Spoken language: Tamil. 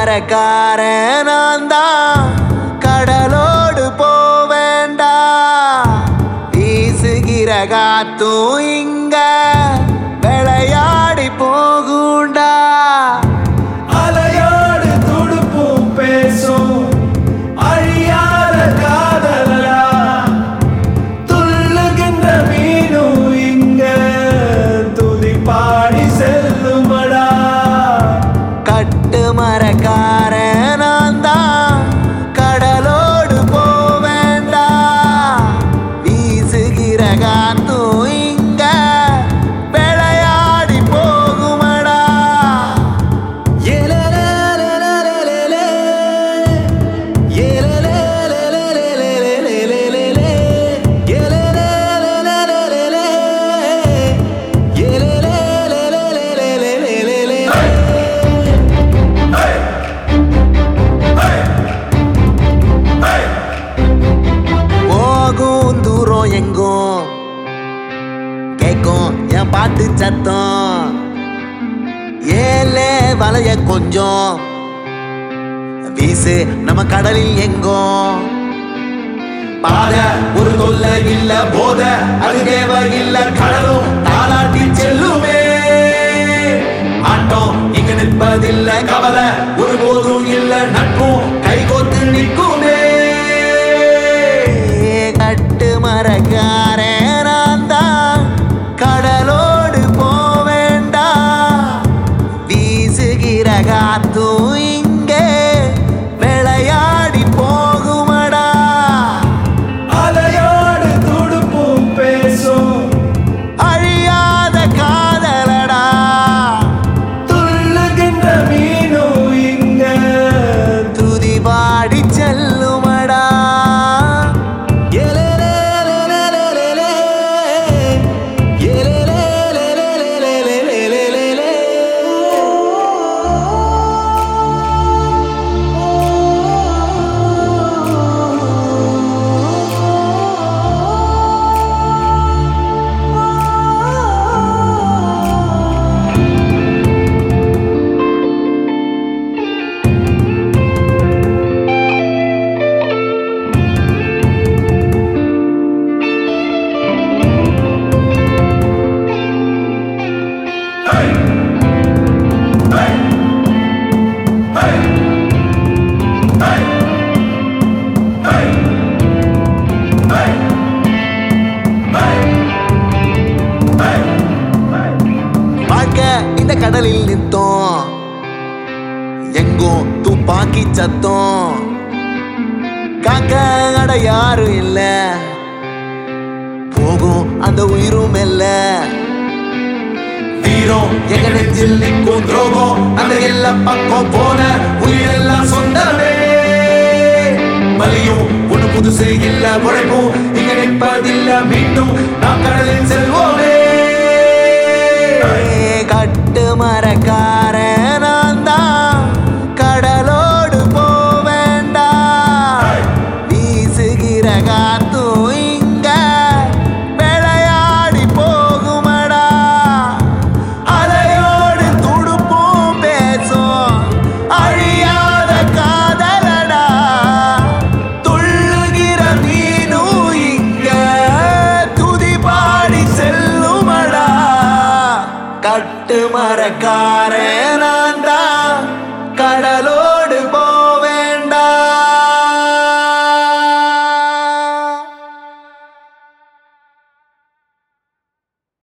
மரக்காரன் நான் தான் கடலோடு போவேண்டா வீசுகிற காத்தும் இங்க விளையாடி போகுண்டா அலையோடு துடுப்பும் பேசும் அழியாத காதலா துள்ளுகின்ற மீனும் இங்க துதி பாடி செல்லுமடா கட்டு மரக்காரன் நான் தான் கடலோடு போவேண்டா வீசுகிற காத்தும் இங்க விளையாடி போகுமடா ஏலலேலலேலலேலே. ஏலலேலலேலலேலே. ஏலலேலலேலலேலே. ஏலலேலலேலலேலே. போகும் தூரம் எங்கும் கேக்கும் என் பாட்டு சத்தம் ஏலே வலைய கொஞ்சம் வீசு நம்ம கடலில் எங்கும் பாத ஒரு தொல்ல இல்ல போத அது தேவ இல்ல கடலும் தாளாட்டி செல்லுமே ஆட்டம் இங்க நிற்பதில்ல கவலை ஒருபோதும் இல்ல நட்பும் கைகோத்து நிற்குமே கட்டு மரக்காரன் நான் தான் கடலோடு போவேண்டா வீசுகிற காத்தும் இங்கே விளையாடி போகுமடா அலையோடு துடுப்பும் பேசும் அழியாத காதலடா துள்ளுகின்ற மீனும் இங்க துதி பாடி செல்லுமடா ஏலேலேலேலேலேலே. வாழ்க்கை இந்த கடலில் நித்தோம் எங்கும் துப்பாக்கி சத்தம் காக்க அட யாரும் இல்ல போகும் அந்த உயிரும் இல்ல வீரம் எங்க நெஞ்சில் நிற்கும் துரோகம் அந்த எல்லா பக்கம் போன உயிரெல்லாம் சொந்தமே வலியும் ஒண்ணு புதுசு இல்ல உழைப்பும் இங்க நிற்பதில்ல மீண்டும் நாம் கடலில் செல்வோமே கட்டு மரக்காரன் நான் தான் கடலோடு போவேண்டா வீசுகிற காத்தும் இங்க விளையாடி போகுமடா அலையோடு துடுப்பும் பேசும் அழியாத காதலடா துள்ளுகிற மீனும் இங்க துதி பாடி செல்லுமடா கட்டு மரக்காரன் நான் தான்